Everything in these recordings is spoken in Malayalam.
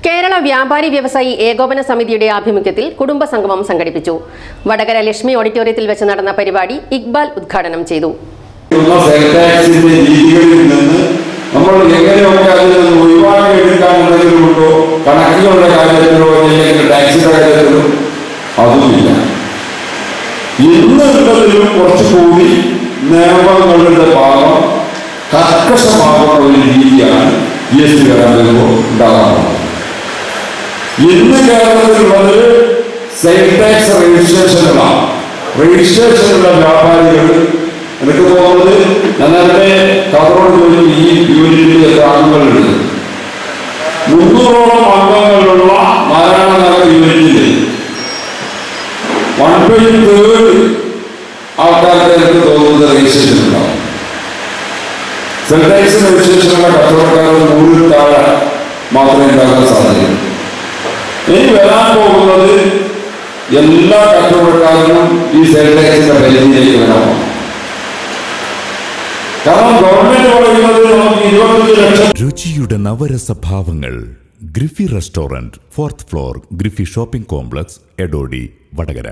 കേരള വ്യാപാരി വ്യവസായി ഏകോപന സമിതിയുടെ ആഭിമുഖ്യത്തിൽ കുടുംബ സംഗമം സംഘടിപ്പിച്ചു വടകര ലക്ഷ്മി ഓഡിറ്റോറിയത്തിൽ വെച്ച് നടന്ന പരിപാടി ഇക്ബാൽ ഉദ്ഘാടനം ചെയ്തു ഉള്ള സെൽ ടാക്സിന്റെ രീതികളിൽ നിന്ന് നമ്മൾ എങ്ങനെയൊക്കെ അതിൽ നിന്ന് ഒഴിവാക്കി എടുക്കാനുള്ളതിലുണ്ടോ കണക്കുകളുടെ കാര്യത്തിലോ അല്ലെങ്കിൽ ടാക്സിയുടെ കാര്യത്തിലോ അതുമില്ല ഇന്നുള്ളതിലും കുറച്ചുകൂടി നിയമങ്ങളുടെ ഭാഗം കർക്കശമാകുന്ന ഒരു രീതിയാണ് ജി എസ് ടി കരാർ വരുമ്പോൾ ഉണ്ടാകാറുള്ളത് ഇന്ന് കേരളത്തിലുള്ളത് സെയിൽ ടാക്സ് രജിസ്ട്രേഷനുകളാണ് രജിസ്ട്രേഷനുള്ള വ്യാപാരികൾ എനിക്ക് തോന്നുന്നത് ഞാൻ നേരത്തെ കാസർഗോഡ് ജോലി ഈ യൂണിറ്റിൽ എത്ര അംഗങ്ങളുണ്ട് മുന്നൂറോളം അംഗങ്ങളുള്ള നാരായണനഗർ യൂണിറ്റിൽ വൺ ബൈ തേർഡ് ആൾക്കാർക്ക് എനിക്ക് തോന്നുന്നത് രജിസ്ട്രേഷൻ ഉണ്ടാവും സെൽ ടാക്സ് രജിസ്ട്രേഷനുള്ള കച്ചവടക്കാർ നൂറിൽ താഴെ മാത്രമേ ഉണ്ടാകാൻ സാധ്യതയുള്ളൂ ഇനി വരാൻ പോകുന്നത് എല്ലാ കച്ചവടക്കാരനും ഈ സെൽ ടാക്സിന്റെ പരിധിയിലേക്ക് വരണം കാരണം ഗവൺമെന്റ് പറയുന്നത് നമുക്ക് ഇരുപത്തഞ്ച് ലക്ഷം രുചിയുടെ നവരസഭാവങ്ങൾ Griffy restaurant fourth floor Griffy shopping complex Edodi Vadakara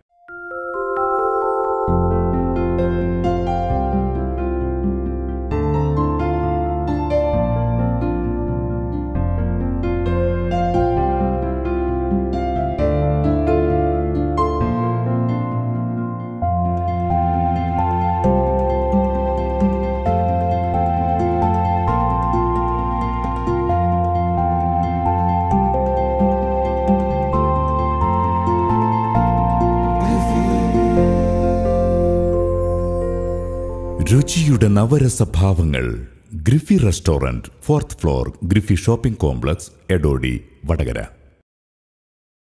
രുചിയുടെ നവരസഭാവങ്ങൾ Griffy restaurant fourth floor Griffy shopping complex Edodi Vadakara